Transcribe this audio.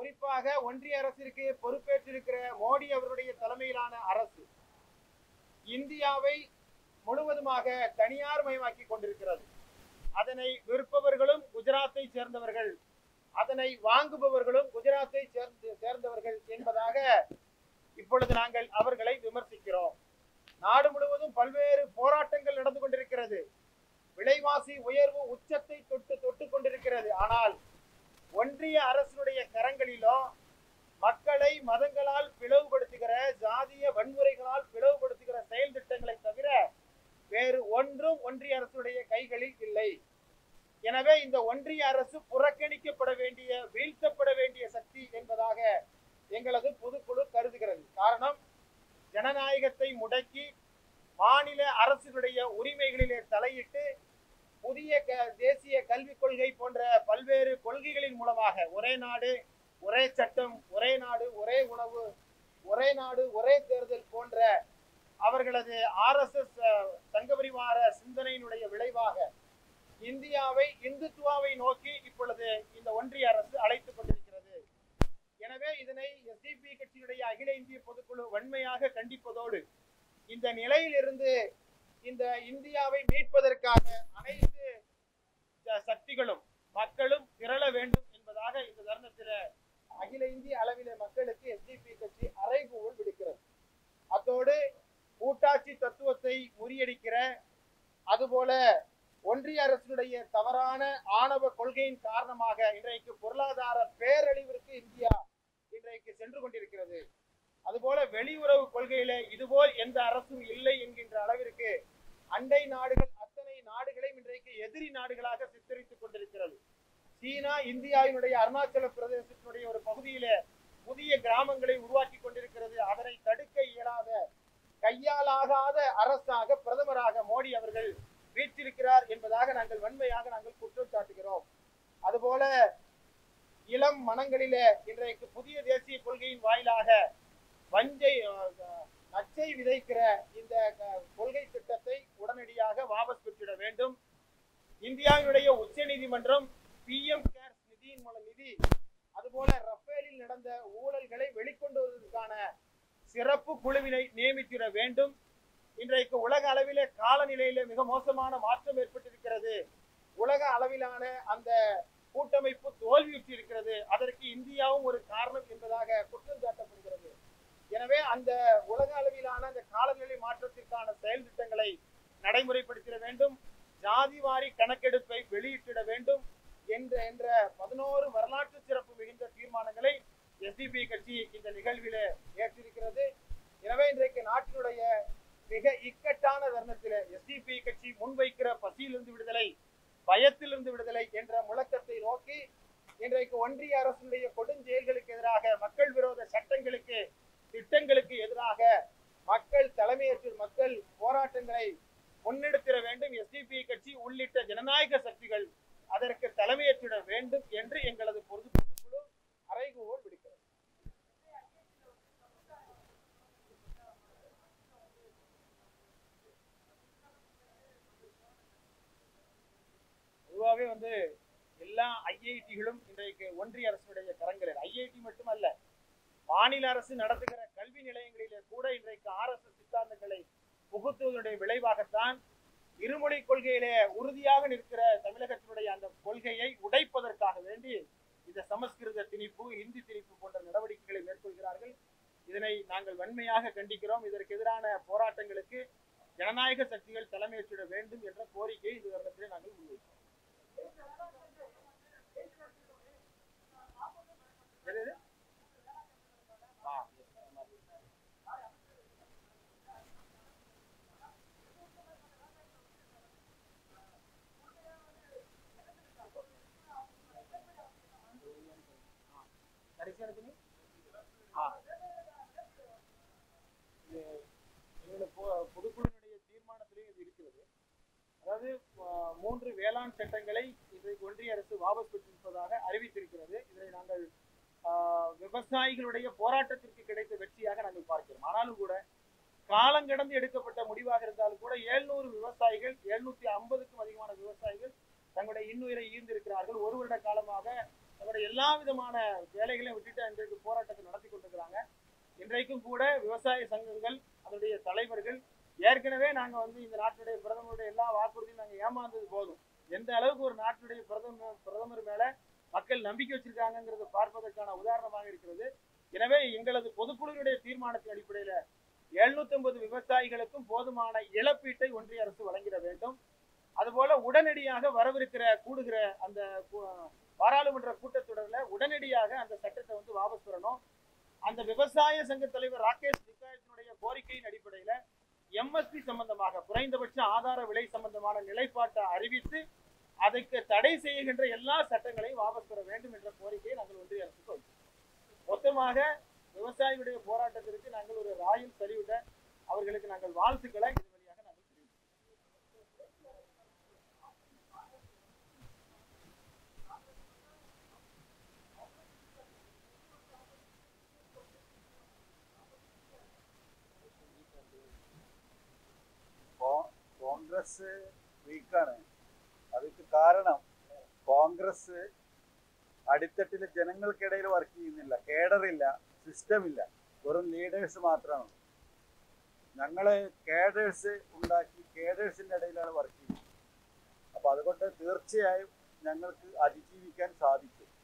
குறிப்பாக ஒன்றிய அரசிற்கு பொறுப்பேற்றிருக்கிற மோடி அவருடைய தலைமையிலான அரசு இந்தியாவை முழுவதுமாக தனியார் மயமாக்கி கொண்டிருக்கிறது அதனை விற்பவர்களும் குஜராத்தை சேர்ந்தவர்கள் அதனை வாங்குபவர்களும் குஜராத்தை சேர்ந்து சேர்ந்தவர்கள் என்பதாக இப்பொழுது நாங்கள் அவர்களை விமர்சிக்கிறோம் நாடு முழுவதும் பல்வேறு போராட்டங்கள் நடந்து கொண்டிருக்கிறது விலைவாசி உயர்வு உச்சத்தை தொட்டு தொட்டு கொண்டிருக்கிறது ஆனால் ஒன்றிய அரசினுடைய கரங்களிலோ மக்களை மதங்களால் பிளவுபடுத்துகிற ஜாதிய வன்முறைகளால் பிளவுபடுத்துகிற செயல் திட்டங்களை தவிர வேறு ஒன்றும் ஒன்றிய அரசுடைய கைகளில் இல்லை எனவே இந்த ஒன்றிய அரசு புறக்கணிக்கப்பட வேண்டிய வீழ்த்தப்பட வேண்டிய சக்தி என்பதாக எங்களது பொதுக்குழு கருதுகிறது காரணம் ஜனநாயகத்தை முடக்கி மாநில அரசுகளுடைய உரிமைகளிலே தலையிட்டு புதிய க- தேசிய கல்விக் கொள்கை போன்ற பல்வேறு கொள்கைகளின் மூலமாக ஒரே நாடு ஒரே சட்டம் ஒரே நாடு ஒரே உணவு ஒரே நாடு ஒரே தேர்தல் போன்ற அவர்களது ஆர்எஸ்எஸ் சங்கபரிவார சிந்தனையினுடைய விளைவாக இந்தியாவை இந்துத்துவாவை நோக்கி இப்பொழுது இந்த ஒன்றிய அரசு அழைத்துக் கொண்டிருக்கிறது எனவே இதனை எஸ்டிபி கட்சியினுடைய அகில இந்திய பொதுக்குழு வன்மையாக கண்டிப்பதோடு இந்த நிலையிலிருந்து இந்த இந்தியாவை மீட்பதற்காக அனைத்து ச- சக்திகளும் மக்களும் திரள வேண்டும் என்பதாக இந்த தருணத்தில் அகில இந்திய அளவிலே மக்களுக்கு எஸ்டிபி கட்சி அறைகூவல் விடுக்கிறது அத்தோடு கூட்டாட்சி தத்துவத்தை முறியடிக்கிற அதுபோல ஒன்றிய அரசினுடைய தவறான ஆணவ கொள்கையின் காரணமாக இன்றைக்கு பொருளாதார பேரழிவிற்கு இந்தியா இன்றைக்கு சென்று கொண்டிருக்கிறது அதுபோல வெளியுறவு கொள்கையில இதுபோல் எந்த அரசும் இல்லை என்கின்ற அளவிற்கு அண்டை நாடுகள் அத்தனை நாடுகளையும் இன்றைக்கு எதிரி நாடுகளாக சித்தரித்துக் கொண்டிருக்கிறது சீனா இந்தியாவினுடைய அருணாச்சல பிரதேசத்தினுடைய ஒரு பகுதியில புதிய கிராமங்களை உருவாக்கி கொண்டிருக்கிறது அதனை தடுக்க இயலாத கையாலாகாத அரசாக பிரதமராக மோடி அவர்கள் வீற்றிருக்கிறார் என்பதாக நாங்கள் வன்மையாக நாங்கள் குற்றம் சாட்டுகிறோம் அதுபோல இளம் மனங்களிலே இன்றைக்கு புதிய தேசிய கொள்கையின் வாயிலாக வஞ்சை அஹ், நச்சை விதைக்கிற இந்த அஹ், கொள்கை திட்டத்தை உடனடியாக வாபஸ் பெற்றிட வேண்டும் இந்தியாவினுடைய உச்ச நீதிமன்றம் பிஎம் கேர்ஸ் நிதியின் மூலம் நிதி அதுபோல ரஃபேலில் நடந்த ஊழல்களை வெளிக்கொண்டு வருவதற்கான சிறப்பு குழுவினை நியமித்திட வேண்டும் இன்றைக்கு உலக அளவிலே காலநிலையிலே மிக மோசமான மாற்றம் ஏற்பட்டிருக்கிறது உலக அளவிலான அந்த கூட்டமைப்பு தோல்வியுற்று இருக்கிறது அதற்கு இந்தியாவும் ஒரு காரணம் என்பதாக குற்றம் சாட்டப்படுகிறது எனவே அந்த உலக அளவிலான அந்த காலநிலை மாற்றத்திற்கான செயல் திட்டங்களை நடைமுறைப்படுத்திட வேண்டும் ஜாதிவாரி கணக்கெடுப்பை வெளியிட்டிட வேண்டும் என்ற என்ற பதினோரு வரலாற்று சிறப்பு மிகுந்த தீர்மானங்களை எஸ்டிபி கட்சி இந்த நிகழ்விலே ஏற்றிருக்கிறது எனவே இன்றைக்கு நாட்டினுடைய மிக இக்கட்டான தருணத்தில் எஸ்டிபி கட்சி முன்வைக்கிற பசியிலிருந்து விடுதலை பயத்திலிருந்து விடுதலை என்ற முழக்கத்தை நோக்கி இன்றைக்கு ஒன்றிய அரசுடைய கொடுஞ்செயல்களுக்கு எதிராக மக்கள் விரோத சட்டங்களுக்கு திட்டங்களுக்கு எதிராக மக்கள் தலைமையேற்று மக்கள் போராட்டங்களை முன்னெடுத்திட வேண்டும் எஸ்டிபி கட்சி உள்ளிட்ட ஜனநாயக சக்திகள் அதற்கு தலைமையேற்றிட வேண்டும் என்று எங்களது பொது பொதுக்குழு அறைகூவல் விடுக்கிறது பொதுவாகவே வந்து எல்லா ஐஐடிகளும் இன்றைக்கு ஒன்றிய அரசுடைய கரங்களில் ஐஐடி மட்டுமல்ல மாநில அரசு நடத்துகிற கல்வி நிலையங்களிலே கூட இன்றைக்கு ஆர்எஸ்எஸ் சித்தாந்தங்களை புகுத்துவதனுடைய விளைவாகத்தான் இருமொழி கொள்கையிலே உறுதியாக நிற்கிற தமிழகத்தினுடைய அந்த கொள்கையை உடைப்பதற்காக வேண்டி இந்த சமஸ்கிருத திணிப்பு இந்தி திணிப்பு போன்ற நடவடிக்கைகளை மேற்கொள்கிறார்கள் இதனை நாங்கள் வன்மையாக கண்டிக்கிறோம் இதற்கு எதிரான போராட்டங்களுக்கு ஜனநாயக சக்திகள் தலைமையேற்றிட வேண்டும் என்ற கோரிக்கையை இந்த தருணத்திலே நாங்கள் முன்வைக்கிறோம் எது எது? ஆ, yes, ஆமா. கடைசியான துணி? ஆ. இது எங்களுடைய பொ- பொதுக்குழுவினுடைய தீர்மானத்திலே இது இருக்கிறது அதாவது ஆ, மூன்று வேளாண் சட்டங்களை இன்றைக்கு ஒன்றிய அரசு வாபஸ் பெற்றிருப்பதாக அறிவித்திருக்கிறது இதனை நாங்கள் ஆ, விவசாயிகளுடைய போராட்டத்திற்கு கிடைத்த வெற்றியாக நாங்கள் பார்க்கிறோம் ஆனாலும் கூட காலங்கடந்து எடுக்கப்பட்ட முடிவாக இருந்தாலும் கூட எழுநூறு விவசாயிகள் எழுநூத்தி ஐம்பதுக்கும் அதிகமான விவசாயிகள் தங்களுடைய இன்னுயிரை ஈர்ந்திருக்கிறார்கள் ஒரு வருட காலமாக நம்முடைய எல்லா விதமான வேலைகளையும் விட்டுட்டு இன்றைக்கு போராட்டத்தை நடத்தி கொண்டிருக்கிறாங்க இன்றைக்கும் கூட விவசாய சங்கங்கள் அதனுடைய தலைவர்கள் ஏற்கனவே நாங்க வந்து இந்த நாட்டுடைய பிரதமருடைய எல்லா வாக்குறுதியும் நாங்க ஏமாந்தது போதும் எந்த அளவுக்கு ஒரு நாட்டுடைய பிரதமர் பிரதமர் மேல மக்கள் நம்பிக்கை வச்சிருக்காங்கிறத பார்ப்பதற்கான உதாரணமாக இருக்கிறது எனவே எங்களது பொதுக்குழுவினுடைய தீர்மானத்தின் அடிப்படையில 750 விவசாயிகளுக்கும் போதுமான இழப்பீட்டை ஒன்றிய அரசு வழங்கிட வேண்டும் அதுபோல உடனடியாக வரவிருக்கிற கூடுகிற அந்த கு- பாராளுமன்ற கூட்டத்தொடர்ல உடனடியாக அந்த சட்டத்தை வந்து வாபஸ் பெறணும் அந்த விவசாய சங்க தலைவர் ராகேஷ் டிகாயத்தினுடைய கோரிக்கையின் அடிப்படையில எம்எஸ்பி சம்பந்தமாக குறைந்தபட்ச ஆதார விலை சம்பந்தமான நிலைப்பாட்டை அறிவித்து அதற்கு தடை செய்கின்ற எல்லா சட்டங்களையும் வாபஸ் பெற வேண்டும் என்ற கோரிக்கையை நாங்கள் ஒன்றிய அரசுக்கு வைத்தோம் மொத்தமாக விவசாயிகளுடைய போராட்டத்திற்கு நாங்கள் ஒரு ராயல் சல்யூட்டை அவர்களுக்கு நாங்கள் வாழ்த்துக்களை இது வழியாக நாங்கள் தெரிவிக்கிறோம் കോ- കോൺഗ്രസ് വീക്കാണ് അതിക്ക് കാരണം കോൺഗ്രസ് അടിത്തട്ടിലെ ജനങ്ങൾക്കിടയിൽ വർക്ക് ചെയ്യുന്നില്ല കേഡറില്ല സിസ്റ്റം ഇല്ല വെറും ലീഡേഴ്സ് മാത്രമാണ് ഞങ്ങള് കേഡേഴ്സ് ഉണ്ടാക്കി കേഡേഴ്സിന്റെ ഇടയിലാണ് വർക്ക് ചെയ്യുന്നത് അപ്പൊ അതുകൊണ്ട് തീർച്ചയായും ഞങ്ങൾക്ക് അതിജീവിക്കാൻ സാധിക്കും